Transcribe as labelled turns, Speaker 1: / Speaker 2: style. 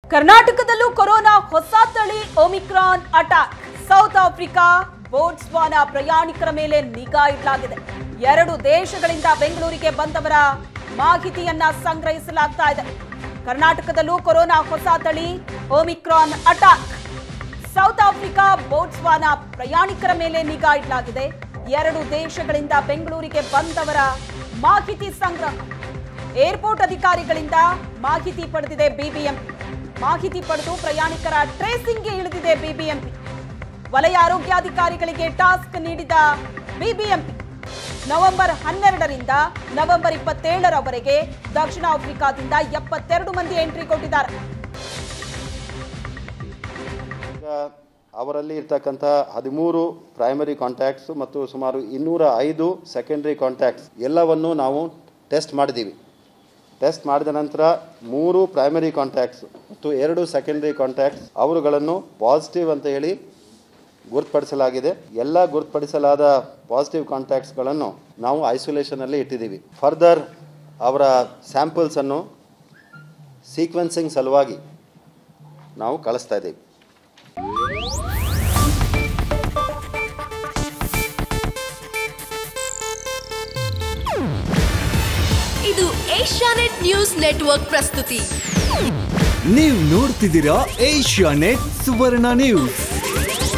Speaker 1: ಕರ್ನಾಟಕದಲ್ಲೂ ಕೊರೋನಾ ಹೊಸ ತಳಿ omicron attack South Africa Botswana ಪ್ರಯಾಣಿಕರ ಮೇಲೆ ನಿಗಾ ಇಡಲಾಗಿದೆ ಎರಡು ದೇಶಗಳಿಂದ ಬೆಂಗಳೂರಿಗೆ ಬಂದವರ ಮಾಹಿತಿಯನ್ನ ಸಂಗ್ರಹಿಸಲಾಗ್ತಾ ಇದೆ ಕರ್ನಾಟಕದಲ್ಲೂ ಕೊರೋನಾ ಹೊಸ ತಳಿ omicron attack South Africa Botswana ಪ್ರಯಾಣಿಕರ ಮೇಲೆ ನಿಗಾ ಇಡಲಾಗಿದೆ ಎರಡು ದೇಶಗಳಿಂದ ಬೆಂಗಳೂರಿಗೆ ಬಂದವರ ಮಾಹಿತಿ ಸಂಗ್ರಹ ಏರ್ಪೋರ್ಟ್ ಅಧಿಕಾರಿಗಳಿಂದ ಮಾಹಿತಿ ಪಡೆದಿದೆ ಬಿಬಿಎಂಪಿ ಮಾಹಿತಿ ಪಡೆದು ಪ್ರಯಾಣಿಕರ ಟ್ರೇಸಿಂಗ್ಗೆ ಇಳಿದಿದೆ ಬಿಬಿಎಂಪಿ ವಲಯ ಆರೋಗ್ಯಾಧಿಕಾರಿಗಳಿಗೆ ಟಾಸ್ಕ್ ನೀಡಿದ ಬಿಬಿಎಂಪಿ ನವೆಂಬರ್ ಹನ್ನೆರಡರಿಂದ ನವೆಂಬರ್ ಇಪ್ಪತ್ತೇಳರವರೆಗೆ ದಕ್ಷಿಣ ಆಫ್ರಿಕಾದಿಂದ ಎಪ್ಪತ್ತೆರಡು ಮಂದಿ ಎಂಟ್ರಿ ಕೊಟ್ಟಿದ್ದಾರೆ
Speaker 2: ಈಗ ಅವರಲ್ಲಿ ಇರ್ತಕ್ಕಂಥ ಹದಿಮೂರು ಪ್ರೈಮರಿ ಕಾಂಟ್ಯಾಕ್ಟ್ಸ್ ಮತ್ತು ಸುಮಾರು ಇನ್ನೂರ ಐದು ಸೆಕೆಂಡ್ರಿ ಕಾಂಟ್ಯಾಕ್ಟ್ಸ್ ಎಲ್ಲವನ್ನು ನಾವು ಟೆಸ್ಟ್ ಮಾಡಿದ್ದೀವಿ ಟೆಸ್ಟ್ ಮಾಡಿದ ನಂತರ ಮೂರು ಪ್ರೈಮರಿ ಕಾಂಟ್ಯಾಕ್ಟ್ಸ್ ಮತ್ತು ಎರಡು ಸೆಕೆಂಡ್ರಿ ಕಾಂಟ್ಯಾಕ್ಟ್ಸ್ ಅವರುಗಳನ್ನು ಪಾಸಿಟಿವ್ ಅಂತ ಹೇಳಿ ಗುರುತುಪಡಿಸಲಾಗಿದೆ ಎಲ್ಲ ಗುರುತುಪಡಿಸಲಾದ ಪಾಸಿಟಿವ್ ಕಾಂಟ್ಯಾಕ್ಟ್ಸ್ಗಳನ್ನು ನಾವು ಐಸೋಲೇಷನಲ್ಲಿ ಇಟ್ಟಿದ್ದೀವಿ ಫರ್ದರ್ ಅವರ ಸ್ಯಾಂಪಲ್ಸನ್ನು ಸೀಕ್ವೆನ್ಸಿಂಗ್ ಸಲುವಾಗಿ ನಾವು ಕಳಿಸ್ತಾ ಇದ್ದೀವಿ
Speaker 3: ಇದು ಏಷ್ಯಾನೆಟ್ ನ್ಯೂಸ್ ನೆಟ್ವರ್ಕ್ ಪ್ರಸ್ತುತಿ
Speaker 4: ನೀವು ನೋಡ್ತಿದ್ದೀರಾ ಏಷ್ಯಾ ನೆಟ್ ಸುವರ್ಣ ನ್ಯೂಸ್